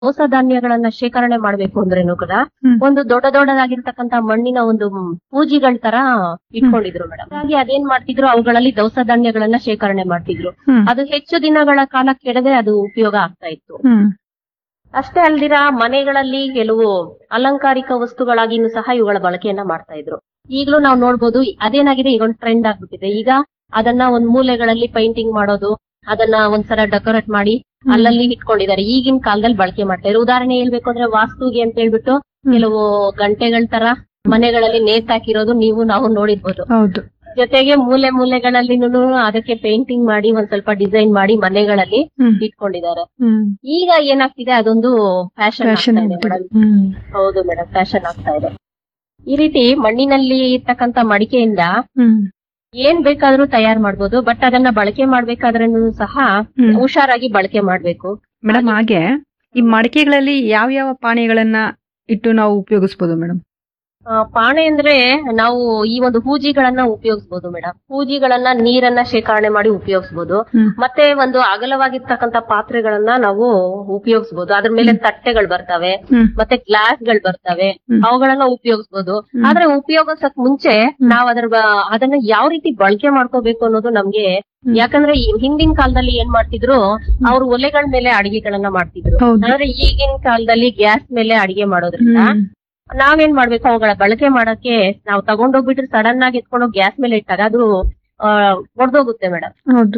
ದವಸ ಧಾನ್ಯಗಳನ್ನ ಶೇಖರಣೆ ಮಾಡ್ಬೇಕು ಅಂದ್ರೇನು ಕೂಡ ಹ್ಮ್. ಒಂದು ದೊಡ್ಡ ದೊಡ್ಡದಾಗಿರ್ತಕ್ಕಂತ ಮಣ್ಣಿನ ಒಂದು ಪೂಜಿಗಳ ತರ ಇಟ್ಕೊಂಡಿದ್ರು ಮೇಡಮ್ ಹಾಗಾಗಿ ಅದೇನ್ ಮಾಡ್ತಿದ್ರು ಅವುಗಳಲ್ಲಿ ದವಸ ಧಾನ್ಯಗಳನ್ನ ಶೇಖರಣೆ ಮಾಡ್ತಿದ್ರು ಹ್ಮ್ ಅದು ಹೆಚ್ಚು ದಿನಗಳ ಕಾಲ ಕೆಡದೆ ಅದು ಉಪಯೋಗ ಆಗ್ತಾ ಇತ್ತು ಹ್ಮ್ ಅಷ್ಟೇ ಅಲ್ದಿರ ಮನೆಗಳಲ್ಲಿ ಕೆಲವು ಅಲಂಕಾರಿಕ ವಸ್ತುಗಳಾಗಿನೂ ಸಹ ಇವುಗಳ ಬಳಕೆಯನ್ನ ಮಾಡ್ತಾ ಇದ್ರು ಈಗಲೂ ನಾವು ನೋಡ್ಬೋದು ಅದೇನಾಗಿದೆ ಈಗ ಒಂದು ಟ್ರೆಂಡ್ ಆಗ್ಬಿಟ್ಟಿದೆ ಈಗ ಅದನ್ನ ಒಂದ್ ಮೂಲೆಗಳಲ್ಲಿ ಪೈಂಟಿಂಗ್ ಮಾಡೋದು ಅದನ್ನ ಒಂದ್ಸಲ ಡೆಕೋರೇಟ್ ಮಾಡಿ ಅಲ್ಲಲ್ಲಿ ಇಟ್ಕೊಂಡಿದ್ದಾರೆ ಈಗಿನ ಕಾಲದಲ್ಲಿ ಬಳಕೆ ಮಾಡ್ತಾ ಇದ್ರು ಉದಾಹರಣೆ ಹೇಳ್ಬೇಕು ಅಂದ್ರೆ ವಾಸ್ತುಗೆ ಅಂತ ಹೇಳ್ಬಿಟ್ಟು ಕೆಲವು ಗಂಟೆಗಳ ತರ ಮನೆಗಳಲ್ಲಿ ನೇತಾಕಿರೋದು ನೀವು ನಾವು ನೋಡಿರ್ಬೋದು ಹೌದು ಜೊತೆಗೆ ಮೂಲೆ ಮೂಲೆಗಳಲ್ಲಿನೂ ಅದಕ್ಕೆ ಪೇಂಟಿಂಗ್ ಮಾಡಿ ಒಂದ್ ಸ್ವಲ್ಪ ಡಿಸೈನ್ ಮಾಡಿ ಮನೆಗಳಲ್ಲಿ ಹ್ಮ್ ಇಟ್ಕೊಂಡಿದ್ದಾರೆ ಹ್ಮ್ ಈಗ ಏನಾಗ್ತಿದೆ ಅದೊಂದು ಫ್ಯಾಷನ್ ಫ್ಯಾಷನ್ ಹ್ಮ್ ಹೌದು ಮೇಡಮ್ ಫ್ಯಾಷನ್ ಆಗ್ತಾ ಇದೆ ಈ ರೀತಿ ಮಣ್ಣಿನಲ್ಲಿ ಇರ್ತಕ್ಕಂತ ಮಡಿಕೆಯಿಂದ ಹ್ಮ್ ಏನ್ ಬೇಕಾದ್ರೂ ತಯಾರು ಮಾಡ್ಬೋದು ಬಟ್ ಅದನ್ನ ಬಳಕೆ ಮಾಡ್ಬೇಕಾದ್ರೂ ಸಹ ಹ್ಮ್ ಹುಷಾರಾಗಿ ಬಳಕೆ ಮಾಡ್ಬೇಕು ಮೇಡಮ್ ಹಾಗೆ ಈ ಮಡಿಕೆಗಳಲ್ಲಿ ಯಾವ ಯಾವ ಪಾನೀಯಗಳನ್ನ ಇಟ್ಟು ನಾವು ಉಪಯೋಗಿಸ್ಬೋದು ಮೇಡಮ್ ಆ, ಪಾಣೆ ಅಂದ್ರೆ ನಾವು ಈ ಒಂದು ಹೂಜಿಗಳನ್ನ ಉಪಯೋಗಿಸಬಹುದು ಮೇಡಮ್ ಹೂಜಿಗಳನ್ನ ನೀರನ್ನ ಶೇಖರಣೆ ಮಾಡಿ ಉಪಯೋಗಿಸಬಹುದು ಹ್ಮ್. ಮತ್ತೆ ಒಂದು ಅಗಲವಾಗಿರ್ತಕ್ಕಂತ ಪಾತ್ರೆಗಳನ್ನ ನಾವು ಉಪಯೋಗಿಸಬಹುದು ಅದ್ರ ಮೇಲೆ ತಟ್ಟೆಗಳು ಬರ್ತವೆ ಹ್ಮ್ ಮತ್ತೆ ಗ್ಲಾಸ್ ಗಳು ಬರ್ತವೆ ಹ್ಮ್. ಅವುಗಳನ್ನ ಉಪಯೋಗಿಸಬಹುದು ಹ್ಮ್. ಆದ್ರೆ ಉಪಯೋಗಿಸಕ್ ಮುಂಚೆ ನಾವ್ ಅದ್ರ ಬ- ಅದನ್ನ ಯಾವ ರೀತಿ ಬಳಕೆ ಮಾಡ್ಕೋಬೇಕು ಅನ್ನೋದು ನಮ್ಗೆ ಹ್ಮ್. ಯಾಕಂದ್ರೆ ಈ ಹಿಂದಿನ ಕಾಲದಲ್ಲಿ ಏನ್ ಮಾಡ್ತಿದ್ರು ಅವ್ರು ಒಲೆಗಳ ಮೇಲೆ ಅಡಿಗೆಗಳನ್ನ ಮಾಡ್ತಿದ್ರು ಹೌದು ಆದ್ರೆ ಈಗಿನ ಕಾಲದಲ್ಲಿ ಗ್ಯಾಸ್ ಮೇಲೆ ಅಡಿಗೆ ಮಾಡೋದ್ರಿಂದ ಹ್ಮ್ ನಾವೇನ್ ಮಾಡ್ಬೇಕು ಅವುಗಳ ಬಳಕೆ ಮಾಡಕ್ಕೆ ನಾವು ತಗೊಂಡೋಗ್ಬಿಟ್ರೆ ಸಡನ್ ಆಗಿ ಎತ್ಕೊಂಡೋಗಿ ಗ್ಯಾಸ್ ಮೇಲೆ ಇಟ್ಟಾಗ ಅದು ಒಡೆದೋಗುತ್ತೆ ಮೇಡಮ್ ಹೌದು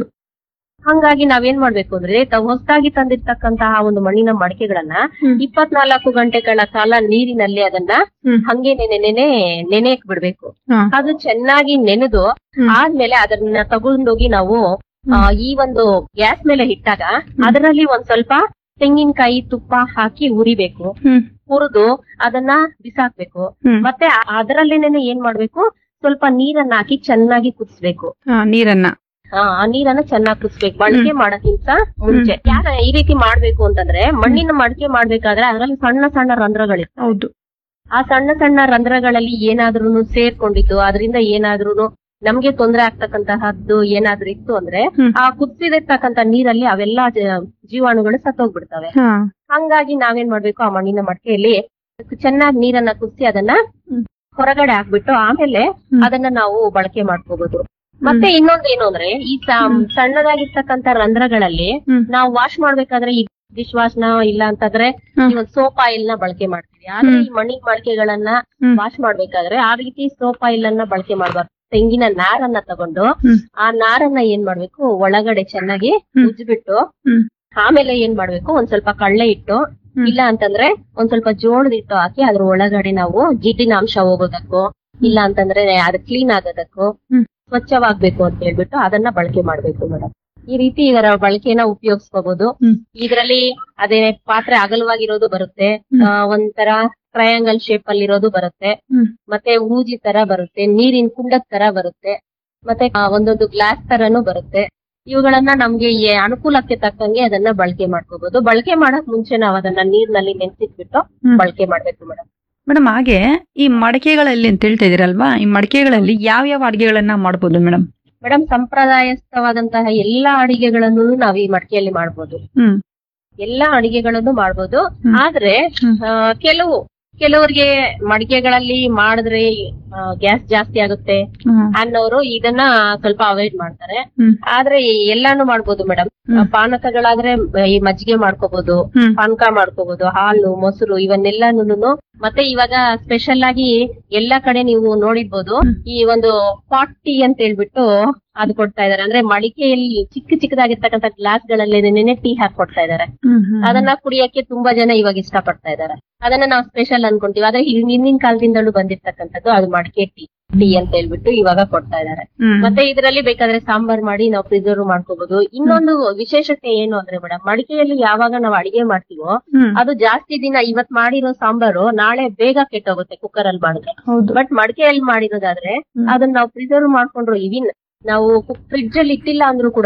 ಹಂಗಾಗಿ ನಾವೇನ್ ಮಾಡ್ಬೇಕು ಅಂದ್ರೆ ತಾವು ಹೊಸದಾಗಿ ತಂದಿರ್ತಕ್ಕಂತಹ ಒಂದು ಮಣ್ಣಿನ ಮಡಿಕೆಗಳನ್ನ ಹ್ಮ್. ಇಪ್ಪತ್ನಾಲ್ಕು ಗಂಟೆಗಳ ಕಾಲ ನೀರಿನಲ್ಲಿ ಅದನ್ನ ಹ್ಮ್. ಹಂಗೆ ನೆನೆ ನೆನೆ ನೆನೆಯಕ್ ಬಿಡ್ಬೇಕು ಹಾ. ಅದು ಚೆನ್ನಾಗಿ ನೆನೆದು ಹ್ಮ್. ಆದ್ಮೇಲೆ ಅದನ್ನ ತಗೊಂಡೋಗಿ ನಾವು ಆ, ಈ ಒಂದು ಗ್ಯಾಸ್ ಮೇಲೆ ಇಟ್ಟಾಗ ಅದರಲ್ಲಿ ಒಂದ್ ಸ್ವಲ್ಪ ತೆಂಗಿನಕಾಯಿ ತುಪ್ಪ ಹಾಕಿ ಉರಿಬೇಕು ಹ್ಮ್ ಹುರಿದು ಅದನ್ನ ಬಿಸಾಕ್ಬೇಕು ಹ್ಮ್ ಮತ್ತೆ ಆ- ಅದರಲ್ಲೇನೆ ಏನ್ ಮಾಡ್ಬೇಕು ಸ್ವಲ್ಪ ನೀರನ್ನ ಹಾಕಿ ಚೆನ್ನಾಗಿ ಕುದಿಸ್ಬೇಕು ಹಾ, ನೀರನ್ನ ಆ ಆ ನೀರನ್ನ ಚೆನ್ನಾಗಿ ಕುದಿಸ್ಬೇಕು ಬಳಕೆ ಮಾಡೋಕ್ಕಿಂತ ಮುಂಚೆ ಹ್ಮ್. ಯಾರ ಈ ರೀತಿ ಮಾಡ್ಬೇಕು ಅಂತಂದ್ರೆ ಮಣ್ಣಿನ ಮಡಿಕೆ ಮಾಡ್ಬೇಕಾದ್ರೆ ಅದರಲ್ಲಿ ಸಣ್ಣ ಸಣ್ಣ ರಂಧ್ರಗಳಿರ್ತವೆ ಹೌದು ಆ ಸಣ್ಣ ಸಣ್ಣ ರಂಧ್ರಗಳಲ್ಲಿ ಏನಾದ್ರೂ ಸೇರ್ಕೊಂಡಿದ್ದು ಅದರಿಂದ ಏನಾದ್ರೂ ನಮ್ಗೆ ತೊಂದರೆ ಆಗ್ತಕ್ಕಂತಹದ್ದು ಏನಾದ್ರೂ ಇತ್ತು ಅಂದ್ರೆ ಹ್ಮ್. ಆ ಕುದಿಸಿದಿರ್ತಕ್ಕಂತ ನೀರಲ್ಲಿ ಅವೆಲ್ಲ ಜ- ಜೀವಾಣುಗಳು ಸತ್ತೋಗ್ಬಿಡ್ತವೆ ಹಾ ಹಂಗಾಗಿ ನಾವೇನ್ ಮಾಡ್ಬೇಕು ಆ ಮಣ್ಣಿನ ಮಡಿಕೆಯಲ್ಲಿ ಚೆನ್ನಾಗಿ ನೀರನ್ನ ಕುದಿಸಿ ಅದನ್ನ ಹ್ಮ್. ಹೊರಗಡೆ ಹಾಕ್ಬಿಟ್ಟು ಆಮೇಲೆ ಹ್ಮ್. ಅದನ್ನ ನಾವು ಬಳಕೆ ಮಾಡ್ಕೋಬಹುದು ಮತ್ತೆ ಇನ್ನೊಂದ್ ಏನು ಅಂದ್ರೆ ಈ ಸ- ಹ್ಮ್. ಸಣ್ಣದಾಗಿರ್ತಕ್ಕಂತ ರಂಧ್ರಗಳಲ್ಲಿ ಹ್ಮ್. ನಾವು ವಾಶ್ ಮಾಡ್ಬೇಕಾದ್ರೆ ಈ ಡಿಶ್ ವಾಶ್ ನ ಇಲ್ಲ ಅಂತಂದ್ರೆ ಹ್ಮ್. ಈ ಒಂದು ಸೋಪ್ ಆಯಿಲ್ ನ ಬಳಕೆ ಮಾಡ್ತೀವಿ ಆದ್ರೆ ಹ್ಮ್. ಈ ಮಣ್ಣಿನ ಮಡಿಕೆಗಳನ್ನ ಹ್ಮ್. ವಾಶ್ ಮಾಡ್ಬೇಕಾದ್ರೆ ಆ ರೀತಿ ಸೋಪ್ ಆಯಿಲ್ ಅನ್ನ ಬಳಕೆ ಮಾಡ್ಬಾರ್ದು ತೆಂಗಿನ ನಾರನ್ನ ತಗೊಂಡು ಹ್ಮ್. ಆ ನಾರನ್ನ ಏನ್ ಮಾಡ್ಬೇಕು ಒಳಗಡೆ ಚೆನ್ನಾಗಿ ಹ್ಮ್. ಉಜ್ಬಿಟ್ಟು ಹ್ಮ್. ಆಮೇಲೆ ಏನ್ ಮಾಡ್ಬೇಕು ಒಂದ್ ಸ್ವಲ್ಪ ಕಳ್ಳೆ ಇಟ್ಟು ಹ್ಮ್. ಇಲ್ಲ ಅಂತಂದ್ರೆ ಒಂದ್ ಸ್ವಲ್ಪ ಜೋಳದ ಹಿಟ್ಟು ಹಾಕಿ ಅದ್ರ ಒಳಗಡೆ ನಾವು ಜಿಡ್ಡಿನ ಅಂಶ ಹೋಗೋದಕ್ಕೂ ಇಲ್ಲ ಅಂತಂದ್ರೆ ಅದು ಕ್ಲೀನ್ ಆಗೋದಕ್ಕೂ ಹ್ಮ್. ಸ್ವಚ್ಛವಾಗ್ಬೇಕು ಅಂತ ಹೇಳ್ಬಿಟ್ಟು ಅದನ್ನ ಬಳಕೆ ಮಾಡ್ಬೇಕು ಮೇಡಮ್ ಈ ರೀತಿ ಇದರ ಬಳಕೆನ ಉಪಯೋಗಿಸ್ಕೋಬಹುದು ಹ್ಮ್. ಇದರಲ್ಲಿ ಅದೇ ಪಾತ್ರೆ ಅಗಲವಾಗಿರೋದು ಬರುತ್ತೆ ಹ್ಮ್. ಆ, ಒಂಥರ ಟ್ರಯಾಂಗಲ್ ಶೇಪ್ ಅಲ್ಲಿ ಇರೋದು ಬರುತ್ತೆ ಹ್ಮ್. ಮತ್ತೆ ಹೂಜಿ ತರ ಬರುತ್ತೆ ನೀರಿನ ಕುಂಡದ ತರ ಬರುತ್ತೆ ಮತ್ತೆ ಆ, ಒಂದೊಂದು ಗ್ಲಾಸ್ ತರನು ಬರುತ್ತೆ ಇವುಗಳನ್ನ ನಮ್ಗೆ ಈ ಅನುಕೂಲಕ್ಕೆ ತಕ್ಕಂಗೆ ಅದನ್ನ ಬಳಕೆ ಮಾಡ್ಕೋಬಹುದು ಬಳಕೆ ಮಾಡಕ್ ಮುಂಚೆ ನಾವು ಅದನ್ನ ನೀರ್ನಲ್ಲಿ ನೆನ್ಸಿಟ್ಬಿಟ್ಟು ಹ್ಮ್. ಬಳಕೆ ಮಾಡ್ಬೇಕು ಮೇಡಮ್ ಮೇಡಮ್ ಹಾಗೆ ಈ ಮಡಿಕೆಗಳಲ್ಲಿ ಅಂತ ಹೇಳ್ತಾ ಇದೀರಲ್ವಾ ಈ ಮಡಿಕೆಗಳಲ್ಲಿ ಯಾವ ಯಾವ ಅಡಿಗೆಗಳನ್ನ ಮಾಡ್ಬೋದು ಮೇಡಮ್ ಮೇಡಮ್ ಸಂಪ್ರದಾಯಸ್ಥವಾದಂತಹ ಎಲ್ಲಾ ಅಡಿಗೆಗಳನ್ನು ನಾವ್ ಈ ಮಡಿಕೆಯಲ್ಲಿ ಮಾಡ್ಬೋದು ಹ್ಮ್ ಎಲ್ಲಾ ಅಡಿಗೆಗಳನ್ನು ಮಾಡ್ಬೋದು ಹ್ಮ್. ಆದ್ರೆ ಹ್ಮ್. ಆ, ಕೆಲವು ಕೆಲವರಿಗೆ ಮಡಿಕೆಗಳಲ್ಲಿ ಮಾಡಿದ್ರೆ ಗ್ಯಾಸ್ ಜಾಸ್ತಿ ಆಗುತ್ತೆ ಹ್ಮ್ ಅನ್ನೋರು ಇದನ್ನ ಸ್ವಲ್ಪ ಅವಾಯ್ಡ್ ಮಾಡ್ತಾರೆ ಹ್ಮ್. ಆದ್ರೆ ಎಲ್ಲಾನು ಮಾಡ್ಬೋದು ಮೇಡಮ್ ಹ್ಮ್. ಪಾನಕಗಳಾದ್ರೆ ಈ ಮಜ್ಜಿಗೆ ಮಾಡ್ಕೋಬಹುದು ಹ್ಮ್ ಪಾನಕ ಮಾಡ್ಕೋಬಹುದು ಹಾಲು ಮೊಸರು ಇವನ್ನೆಲ್ಲಾನು ಮತ್ತೆ ಇವಾಗ ಸ್ಪೆಷಲ್ ಆಗಿ ಎಲ್ಲಾ ಕಡೆ ನೀವು ನೋಡಿರ್ಬೋದು ಹ್ಮ್. ಈ ಒಂದು ಪಾಟ್ ಟೀ ಅಂತ ಹೇಳ್ಬಿಟ್ಟು ಅದು ಕೊಡ್ತಾ ಇದಾರೆ ಅಂದ್ರೆ ಮಡಿಕೆಯಲ್ಲಿ ಚಿಕ್ಕ ಚಿಕ್ಕದಾಗಿರ್ತಕ್ಕಂಥ ಗ್ಲಾಸ್ ಗಳಲ್ಲಿ ನೆನೆ ಟೀ ಹಾಕಿ ಕೊಡ್ತಾ ಇದಾರೆ ಹ್ಮ್ ಹ್ಮ್ ಅದನ್ನ ಕುಡಿಯಕ್ಕೆ ತುಂಬಾ ಜನ ಇವಾಗ ಇಷ್ಟಪಡ್ತಾ ಇದಾರೆ ಅದನ್ನ ನಾವು ಸ್ಪೆಷಲ್ ಅನ್ಕೊಂತೀವಿ ಆದ್ರೆ ಹಿಂ- ಹಿಂದಿನ ಕಾಲದಿಂದಲೂ ಬಂದಿರ್ತಕ್ಕಂಥದ್ದು ಅದು ಮಡಿಕೆ ಟೀ ಟೀ ಅಂತ ಹೇಳ್ಬಿಟ್ಟು ಇವಾಗ ಕೊಡ್ತಾ ಇದಾರೆ ಹ್ಮ್ ಮತ್ತೆ ಇದರಲ್ಲಿ ಬೇಕಾದ್ರೆ ಸಾಂಬಾರ್ ಮಾಡಿ ನಾವು ಪ್ರಿಸರ್ವ್ ಮಾಡ್ಕೋಬಹುದು ಇನ್ನೊಂದು ವಿಶೇಷತೆ ಏನು ಅಂದ್ರೆ ಮೇಡಮ್ ಮಡಿಕೆಯಲ್ಲಿ ಯಾವಾಗ ನಾವು ಅಡಿಗೆ ಮಾಡ್ತೀವೋ ಹ್ಮ್ ಅದು ಜಾಸ್ತಿ ದಿನ ಇವತ್ ಮಾಡಿರೋ ಸಾಂಬಾರು ನಾಳೆ ಬೇಗ ಕೆಟ್ಟೋಗುತ್ತೆ ಕುಕ್ಕರ್ ಅಲ್ಲಿ ಮಾಡಿದ್ರೆ ಹೌದು ಬಟ್ ಮಡಿಕೆಯಲ್ಲಿ ಮಾಡಿರೋದಾದ್ರೆ ಹ್ಮ್. ಅದನ್ನ ನಾವು ಪ್ರಿಸರ್ವ್ ಮಾಡ್ಕೊಂಡ್ರು ಇವಿನ್ ನಾವು ಫ್ರಿಡ್ಜ್ ಅಲ್ಲಿ ಇಟ್ಟಿಲ್ಲ ಅಂದ್ರೂ ಕೂಡ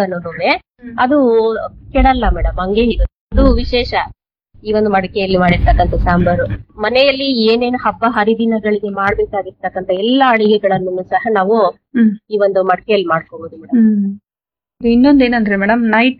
ಅದು ಕೆಡಲ್ಲ ಮೇಡಮ್ ಹಂಗೆ ಇರುತ್ತೆ ಅದು ವಿಶೇಷ ಈ ಒಂದು ಮಡಿಕೆಯಲ್ಲಿ ಮಾಡಿರ್ತಕ್ಕಂಥ ಸಾಂಬಾರು ಮನೆಯಲ್ಲಿ ಏನೇನು ಹಬ್ಬ ಹರಿದಿನಗಳಿಗೆ ಮಾಡ್ಬೇಕಾಗಿರ್ತಕ್ಕಂಥ ಎಲ್ಲಾ ಅಡಿಗೆಗಳನ್ನು ಸಹ ನಾವು ಹ್ಮ್ ಈ ಒಂದು ಮಡಿಕೆಯಲ್ಲಿ ಮಾಡ್ಕೋಬಹುದು ಮೇಡಮ್ ಹ್ಮ್ ಇನ್ನೊಂದೇನಂದ್ರೆ ಮೇಡಮ್ ನೈಟ್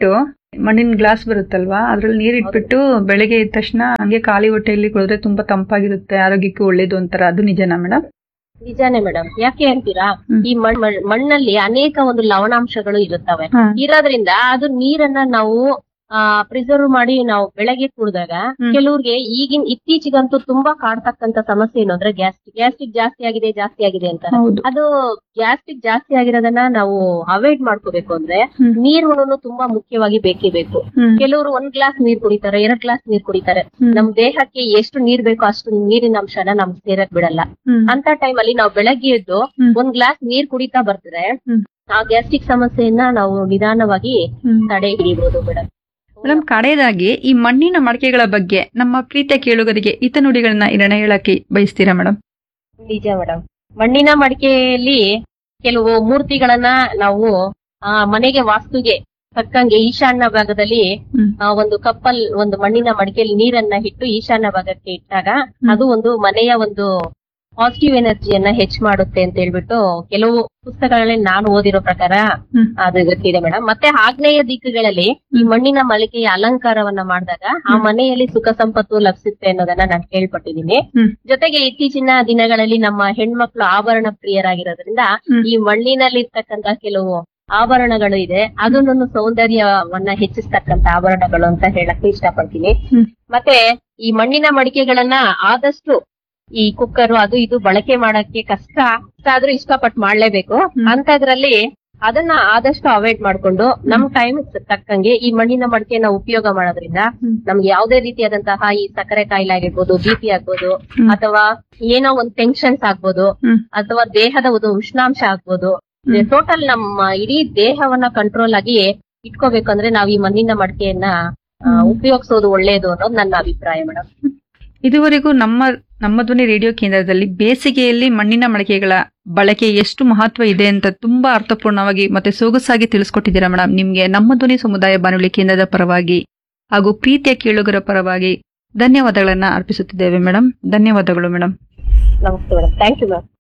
ಮಣ್ಣಿನ ಗ್ಲಾಸ್ ಬರುತ್ತಲ್ವಾ ಅದ್ರಲ್ಲಿ ನೀರ್ ಇಟ್ಬಿಟ್ಟು ಬೆಳಗ್ಗೆ ಎದ್ದ ತಕ್ಷಣ ಹಂಗೆ ಖಾಲಿ ಹೊಟ್ಟೆಯಲ್ಲಿ ಕುಡಿದ್ರೆ ತುಂಬಾ ತಂಪಾಗಿರುತ್ತೆ ಆರೋಗ್ಯಕ್ಕೆ ಒಳ್ಳೇದು ಅಂತಾರ ಅದು ನಿಜನಾ ಮೇಡಮ್ ನಿಜಾನೇ ಮೇಡಮ್ ಯಾಕೆ ಅಂತೀರಾ ಹ್ಮ್. ಈ ಮಣ್- ಮಣ್- ಮಣ್ಣಲ್ಲಿ ಅನೇಕ ಒಂದು ಲವಣಾಂಶಗಳು ಇರುತ್ತವೆ ಇರೋದ್ರಿಂದ ಅದು ನೀರನ್ನ ನಾವು ಪ್ರಿಸರ್ವ್ ಮಾಡಿ ನಾವು ಬೆಳಗ್ಗೆ ಕುಡಿದಾಗ ಹ್ಮ್. ಕೆಲವ್ರಿಗೆ ಈಗಿನ ಇತ್ತೀಚಿಗಂತೂ ತುಂಬಾ ಕಾಡ್ತಕ್ಕಂತ ಸಮಸ್ಯೆ ಏನು ಅಂದ್ರೆ ಗ್ಯಾಸ್ಟ್ರಿಕ್ ಗ್ಯಾಸ್ಟ್ರಿಕ್ ಜಾಸ್ತಿ ಆಗಿದೆ ಜಾಸ್ತಿ ಆಗಿದೆ ಅಂತ ಹೌದು ಅದು ಗ್ಯಾಸ್ಟ್ರಿಕ್ ಜಾಸ್ತಿ ಆಗಿರೋದನ್ನ ನಾವು ಅವಾಯ್ಡ್ ಮಾಡ್ಕೋಬೇಕು ಅಂದ್ರೆ ಹ್ಮ್. ನೀರುಗಳನ್ನು ತುಂಬಾ ಮುಖ್ಯವಾಗಿ ಬೇಕೇ ಬೇಕು ಹ್ಮ್. ಕೆಲವರು ಒಂದ್ ಗ್ಲಾಸ್ ನೀರ್ ಕುಡಿತಾರೆ ಎರಡ್ ಗ್ಲಾಸ್ ನೀರ್ ಕುಡಿತಾರೆ ಹ್ಮ್. ನಮ್ ದೇಹಕ್ಕೆ ಎಷ್ಟು ನೀರ್ ಬೇಕೋ ಅಷ್ಟು ನೀರಿನ ಅಂಶನ ನಮ್ಗೆ ಸೇರಕ್ ಬಿಡಲ್ಲ ಹ್ಮ್. ಅಂತ ಟೈಮ್ ಅಲ್ಲಿ ನಾವು ಬೆಳಗ್ಗೆ ಎದ್ದು ಹ್ಮ್. ಒಂದ್ ಗ್ಲಾಸ್ ನೀರ್ ಕುಡಿತಾ ಬರ್ತಾರೆ ಹ್ಮ್. ಆ ಗ್ಯಾಸ್ಟ್ರಿಕ್ ಸಮಸ್ಯೆಯನ್ನ ನಾವು ನಿಧಾನವಾಗಿ ಹ್ಮ್. ತಡೆ ಹಿಡಿಬಹುದು ಮೇಡಮ್ ಮೇಡಮ್ ಕಡೆಯದಾಗಿ ಈ ಮಣ್ಣಿನ ಮಡಕೆಗಳ ಬಗ್ಗೆ ನಮ್ಮ ಪ್ರೀತಿಯ ಕೇಳುಗರಿಗೆ ಹಿತ ನುಡಿಗಳನ್ನ ಇರಣ ಹೇಳಕ್ಕೆ ಬಯಸ್ತೀರಾ ಮೇಡಮ್ ನಿಜ ಮೇಡಮ್ ಮಣ್ಣಿನ ಮಡಿಕೆಯಲ್ಲಿ ಕೆಲವು ಮೂರ್ತಿಗಳನ್ನ ನಾವು ಆ ಮನೆಗೆ ವಾಸ್ತುಗೆ ತಕ್ಕಂಗೆ ಈಶಾನ್ಯ ಭಾಗದಲ್ಲಿ ಹ್ಮ್. ಆ, ಒಂದು ಕಪ್ಪಲ್ ಒಂದು ಮಣ್ಣಿನ ಮಡಿಕೆಯಲ್ಲಿ ನೀರನ್ನ ಇಟ್ಟು ಈಶಾನ್ಯ ಭಾಗಕ್ಕೆ ಇಟ್ಟಾಗ ಹ್ಮ್. ಅದು ಒಂದು ಮನೆಯ ಒಂದು ಪಾಸಿಟಿವ್ ಎನರ್ಜಿಯನ್ನ ಹೆಚ್ಚ್ ಮಾಡುತ್ತೆ ಅಂತ ಹೇಳ್ಬಿಟ್ಟು ಕೆಲವು ಪುಸ್ತಕಗಳಲ್ಲಿ ನಾನು ಓದಿರೋ ಪ್ರಕಾರ ಹ್ಮ್. ಅದು ಗೊತ್ತಿದೆ ಮೇಡಮ್ ಮತ್ತೆ ಆಗ್ನೇಯ ದಿಕ್ಕುಗಳಲ್ಲಿ ಈ ಮಣ್ಣಿನ ಮಳಿಕೆಯ ಅಲಂಕಾರವನ್ನ ಮಾಡಿದಾಗ ಆ ಹ್ಮ್. ಮನೆಯಲ್ಲಿ ಸುಖ ಸಂಪತ್ತು ಲಭಿಸುತ್ತೆ ಅನ್ನೋದನ್ನ ನಾನು ಕೇಳ್ಪಟ್ಟಿದ್ದೀನಿ ಹ್ಮ್. ಜೊತೆಗೆ ಇತ್ತೀಚಿನ ದಿನಗಳಲ್ಲಿ ನಮ್ಮ ಹೆಣ್ಮಕ್ಳು ಆಭರಣ ಪ್ರಿಯರಾಗಿರೋದ್ರಿಂದ ಹ್ಮ್. ಈ ಮಣ್ಣಿನಲ್ಲಿ ಇರ್ತಕ್ಕಂತ ಕೆಲವು ಆಭರಣಗಳು ಇದೆ ಅದನ್ನು ಸೌಂದರ್ಯವನ್ನ ಹೆಚ್ಚಿಸ್ತಕ್ಕಂತ ಆಭರಣಗಳು ಅಂತ ಹೇಳಕ್ಕೆ ಇಷ್ಟಪಡ್ತೀನಿ ಹ್ಮ್. ಮತ್ತೆ ಈ ಮಣ್ಣಿನ ಮಡಿಕೆಗಳನ್ನ ಆದಷ್ಟು ಈ ಕುಕ್ಕರ್ ಅದು ಇದು ಬಳಕೆ ಮಾಡಕ್ಕೆ ಕಷ್ಟ ಕಷ್ಟ ಆದ್ರೂ ಇಷ್ಟಪಟ್ಟು ಮಾಡ್ಲೇಬೇಕು ಹ್ಮ್. ಅಂತದ್ರಲ್ಲಿ ಅದನ್ನ ಆದಷ್ಟು ಅವಾಯ್ಡ್ ಮಾಡ್ಕೊಂಡು ನಮ್ ಟೈಮ್ ತಕ್ಕಂಗೆ ಈ ಮಣ್ಣಿನ ಮಡಿಕೆನ ಉಪಯೋಗ ಮಾಡೋದ್ರಿಂದ ಹ್ಮ್. ನಮ್ಗೆ ಯಾವುದೇ ರೀತಿಯಾದಂತಹ ಈ ಸಕ್ಕರೆ ಕಾಯಿಲೆ ಆಗಿರ್ಬೋದು ಬಿ ಪಿ ಆಗ್ಬೋದು ಹ್ಮ್. ಅಥವಾ ಏನೋ ಒಂದ್ ಟೆನ್ಷನ್ಸ್ ಆಗ್ಬೋದು ಹ್ಮ್. ಅಥವಾ ದೇಹದ ಒಂದು ಉಷ್ಣಾಂಶ ಆಗ್ಬೋದು ಹ್ಮ್. ಟೋಟಲ್ ನಮ್ಮ ಇಡೀ ದೇಹವನ್ನ ಕಂಟ್ರೋಲ್ ಆಗಿ ಇಟ್ಕೋಬೇಕಂದ್ರೆ ನಾವ್ ಈ ಮಣ್ಣಿನ ಮಡಿಕೆಯನ್ನ ಆ, ಹ್ಮ್. ಉಪಯೋಗಿಸೋದು ಒಳ್ಳೇದು ಅನ್ನೋದು ನನ್ನ ಅಭಿಪ್ರಾಯ ಮೇಡಮ್ ಇದುವರೆಗೂ ನಮ್ಮ ನಮ್ಮ ಧ್ವನಿ ರೇಡಿಯೋ ಕೇಂದ್ರದಲ್ಲಿ ಬೇಸಿಗೆಯಲ್ಲಿ ಮಣ್ಣಿನ ಮಡಕೆಗಳ ಬಳಕೆ ಎಷ್ಟು ಮಹತ್ವ ಇದೆ ಅಂತ ತುಂಬಾ ಅರ್ಥಪೂರ್ಣವಾಗಿ ಮತ್ತೆ ಸೊಗಸಾಗಿ ತಿಳಿಸ್ಕೊಟ್ಟಿದ್ದೀರಾ ಮೇಡಮ್ ನಿಮ್ಗೆ ನಮ್ಮ ಧ್ವನಿ ಸಮುದಾಯ ಬಾನುಲಿ ಕೇಂದ್ರದ ಪರವಾಗಿ ಹಾಗೂ ಪ್ರೀತಿಯ ಕೇಳುಗರ ಪರವಾಗಿ ಧನ್ಯವಾದಗಳನ್ನ ಅರ್ಪಿಸುತ್ತಿದ್ದೇವೆ ಮೇಡಮ್ ಧನ್ಯವಾದಗಳು ಮೇಡಮ್ ನಮಸ್ತೆ ಮೇಡಮ್ ಥ್ಯಾಂಕ್ ಯು ಮ್ಯಾಮ್